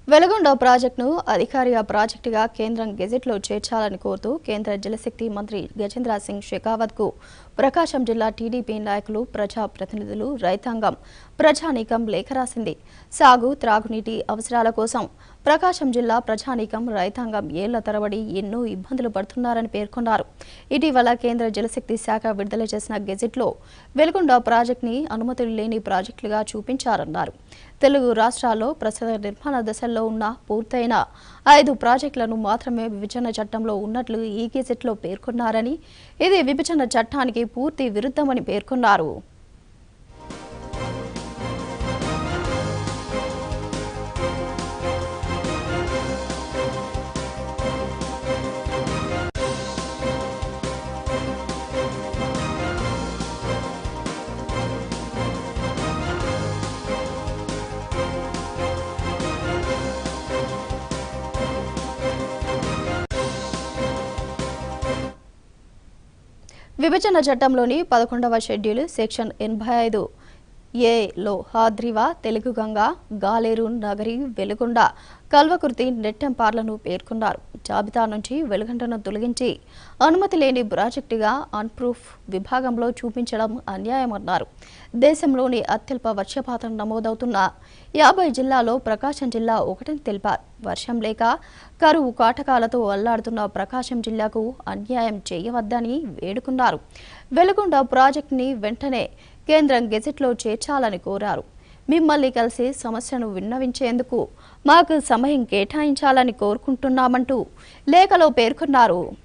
వెలగొండ ప్రాజెక్టును అధికారిక ప్రాజెక్టుగా కేంద్రం గెజెట్లో చేర్చాలని కోరుతూ కేంద్ర జలశక్తి మంత్రి గజేంద్ర సింగ్ షెకావత్కు ప్రకాశం జిల్లా టీడీపీ నాయకులు ప్రజాప్రతినిధులు రైతాంగం ప్రజానీకం లేఖ రాసింది సాగు త్రాగునీటి అవసరాల కోసం ప్రకాశం జిల్లా ప్రజానీకం రైతాంగం ఏళ్ల తరబడి ఎన్నో ఇబ్బందులు పడుతున్నారని పేర్కొన్నారు ఇటీవల కేంద్ర జలశక్తి శాఖ విడుదల చేసిన గెజెట్లో వెలుగొండ ప్రాజెక్టుని అనుమతులు లేని ప్రాజెక్టులుగా చూపించారన్నారు తెలుగు రాష్ట్రాల్లో ప్రస్తుత నిర్మాణ దశల్లో ఉన్న పూర్తయిన ఐదు ప్రాజెక్టులను మాత్రమే విభజన చట్టంలో ఉన్నట్లు ఈ గెజెట్లో పేర్కొన్నారని ఇది విభజన చట్టానికి పూర్తి విరుద్ధమని పేర్కొన్నారు విభజన చట్టంలోని పదకొండవ షెడ్యూల్ సెక్షన్ ఎనభై ఐదు ఏలో హాద్రివ తెలుగుగంగ గాలేరు నగరి వెలుగొండ కల్వకుర్తి నెట్టెంపార్లను పేర్కొన్నారు జాబితా నుంచి వెలుగంటను తొలగించి అనుమతి లేని ప్రాజెక్టుగా అన్ప్రూఫ్ విభాగంలో చూపించడం అన్యాయమన్నారు దేశంలోని అత్యల్ప వర్షపాతం నమోదవుతున్న యాభై జిల్లాలో ప్రకాశం జిల్లా ఒకటని తెలిపారు వర్షం లేక కరువు కాటకాలతో అల్లాడుతున్న ప్రకాశం జిల్లాకు అన్యాయం చేయవద్దని వేడుకున్నారు వెలుగొండ ప్రాజెక్టుని వెంటనే కేంద్రం గెజెట్లో చేర్చాలని కోరారు మిమ్మల్ని కలిసి సమస్యను విన్నవించేందుకు మాకు సమయం కేటాయించాలని కోరుకుంటున్నామంటూ లేఖలో పేర్కొన్నారు